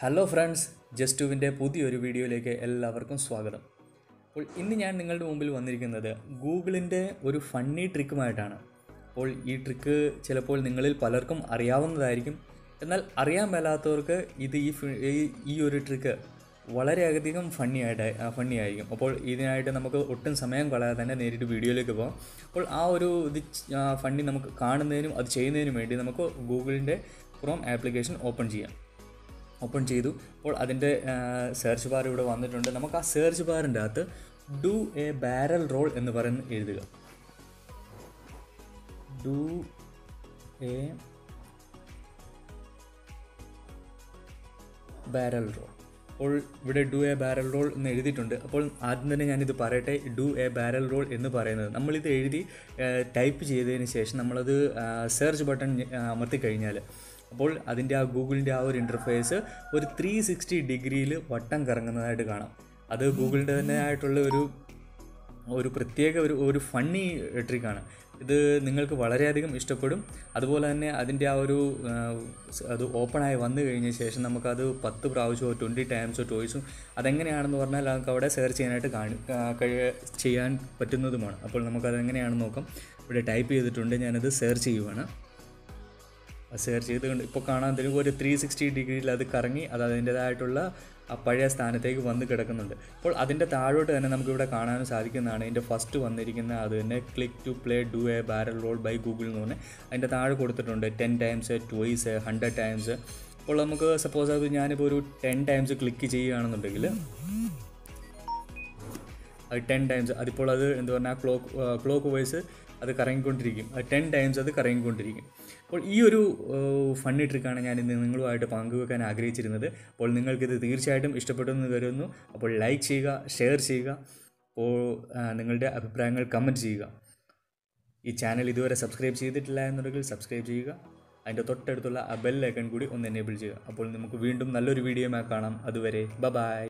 hello friends ജസ്റ്റുവിൻ്റെ പുതിയൊരു വീഡിയോയിലേക്ക് എല്ലാവർക്കും സ്വാഗതം അപ്പോൾ ഇന്ന് ഞാൻ നിങ്ങളുടെ മുമ്പിൽ വന്നിരിക്കുന്നത് ഗൂഗിളിൻ്റെ ഒരു ഫണ്ണി ട്രിക്കുമായിട്ടാണ് അപ്പോൾ ഈ ട്രിക്ക് ചിലപ്പോൾ നിങ്ങളിൽ പലർക്കും അറിയാവുന്നതായിരിക്കും എന്നാൽ അറിയാൻ മേലാത്തവർക്ക് ഇത് ഈ ഫി- ഈ- ഈ ഒരു ട്രിക്ക് വളരെയധികം ഫണ്ണി ആയിട്ട് ഫണ്ണി ആയിരിക്കും അപ്പോൾ ഇതിനായിട്ട് നമുക്ക് ഒട്ടും സമയം കളയാതെ തന്നെ നേരിട്ട് വീഡിയോയിലേക്ക് പോകാം അപ്പോൾ ആ ഒരു ഇത് ഫണ്ണി നമുക്ക് കാണുന്നതിനും അത് ചെയ്യുന്നതിനും വേണ്ടി നമുക്ക് ഗൂഗിളിൻ്റെ ക്രോം ആപ്ലിക്കേഷൻ ഓപ്പൺ ചെയ്യാം ഓപ്പൺ ചെയ്തു അപ്പോൾ അതിൻ്റെ സെർച്ച് ബാർ ഇവിടെ വന്നിട്ടുണ്ട് നമുക്ക് ആ സെർച്ച് ബാറിൻ്റെ അകത്ത് ഡു എ ബാരൽ റോൾ എന്ന് പറയുന്ന എഴുതുക ഡു എ ബാരൽ റോൾ അപ്പോൾ ഇവിടെ ഡു എ ബാരൽ റോൾ എന്ന് എഴുതിയിട്ടുണ്ട് അപ്പോൾ ആദ്യം തന്നെ ഞാനിത് പറയട്ടെ ഡു എ ബാരൽ റോൾ എന്ന് പറയുന്നത് നമ്മളിത് എഴുതി ടൈപ്പ് ചെയ്തതിന് ശേഷം നമ്മളത് സെർച്ച് ബട്ടൺ അമർത്തി കഴിഞ്ഞാൽ അപ്പോൾ അതിൻ്റെ ആ ഗൂഗിളിൻ്റെ ആ ഒരു ഇൻ്റർഫേസ് ഒരു ത്രീ സിക്സ്റ്റി ഡിഗ്രിയിൽ വട്ടം കറങ്ങുന്നതായിട്ട് കാണാം അത് ഗൂഗിളിൻ്റെ തന്നെ ആയിട്ടുള്ള ഒരു ഒരു പ്രത്യേക ഒരു ഒരു ഫണ്ണി ട്രിക്കാണ് ഇത് നിങ്ങൾക്ക് വളരെയധികം ഇഷ്ടപ്പെടും അതുപോലെ തന്നെ അതിൻ്റെ ആ ഒരു ആ, സ് അത് ഓപ്പണായി വന്നു കഴിഞ്ഞ ശേഷം നമുക്കത് പത്ത് പ്രാവശ്യമോ ട്വൻറ്റി ടൈംസോ ടോയ്സും അതെങ്ങനെയാണെന്ന് പറഞ്ഞാൽ നമുക്ക് അവിടെ സെർച്ച് ചെയ്യാനായിട്ട് കാണി ആ, കഴിയ ചെയ്യാൻ പറ്റുന്നതുമാണ് അപ്പോൾ നമുക്കത് എങ്ങനെയാണെന്ന് നോക്കാം ഇവിടെ ടൈപ്പ് ചെയ്തിട്ടുണ്ട് ഞാനത് സെർച്ച് ചെയ്യുവാണ് സെർച്ച് ചെയ്ത് കൊണ്ട് ഇപ്പോൾ കാണാൻ തരും ഒരു ത്രീ സിക്സ്റ്റി ഡിഗ്രിയിൽ അത് കറങ്ങി അത് അതിൻ്റേതായിട്ടുള്ള ആ പഴയ സ്ഥാനത്തേക്ക് വന്ന് കിടക്കുന്നുണ്ട് അപ്പോൾ അതിൻ്റെ താഴോട്ട് തന്നെ നമുക്കിവിടെ കാണാനും സാധിക്കുന്നതാണ് ഇതിൻ്റെ ഫസ്റ്റ് വന്നിരിക്കുന്ന അത് തന്നെ click to play do a barrel roll by Google എന്ന് പറഞ്ഞാൽ അതിൻ്റെ താഴെ കൊടുത്തിട്ടുണ്ട് ten times twice hundred times അപ്പോൾ നമുക്ക് സപ്പോസ് അത് ഞാനിപ്പോൾ ഒരു ടെൻ ടൈംസ് ക്ലിക്ക് ചെയ്യുകയാണെന്നുണ്ടെങ്കിൽ അത് ടെൻ ടൈംസ് അതിപ്പോൾ അത് എന്താ പറഞ്ഞാൽ ക്ലോക്ക് ക്ലോക്ക് വൈസ് അത് കറങ്ങിക്കൊണ്ടിരിക്കും അത് ടെൻ ടൈംസ് അത് കറങ്ങിക്കൊണ്ടിരിക്കും അപ്പോൾ ഈ ഒരു ഫണ്ണി ട്രിക്കാണ് ഞാൻ ഇന്ന് നിങ്ങളുമായിട്ട് പങ്കുവെക്കാൻ ആഗ്രഹിച്ചിരുന്നത് അപ്പോൾ നിങ്ങൾക്കിത് തീർച്ചയായിട്ടും ഇഷ്ടപ്പെട്ടെന്ന് കരുതുന്നു അപ്പോൾ ലൈക്ക് ചെയ്യുക ഷെയർ ചെയ്യുക അപ്പോൾ ആ, നിങ്ങളുടെ അഭിപ്രായങ്ങൾ കമൻറ്റ് ചെയ്യുക ഈ ചാനൽ ഇതുവരെ സബ്സ്ക്രൈബ് ചെയ്തിട്ടില്ല എന്നുണ്ടെങ്കിൽ സബ്സ്ക്രൈബ് ചെയ്യുക അതിൻ്റെ തൊട്ടടുത്തുള്ള ആ ബെൽ ഐക്കൺ കൂടി ഒന്ന് എനേബിൾ ചെയ്യുക അപ്പോൾ നമുക്ക് വീണ്ടും നല്ലൊരു വീഡിയോമായി കാണാം അതുവരെ ബ ബായ്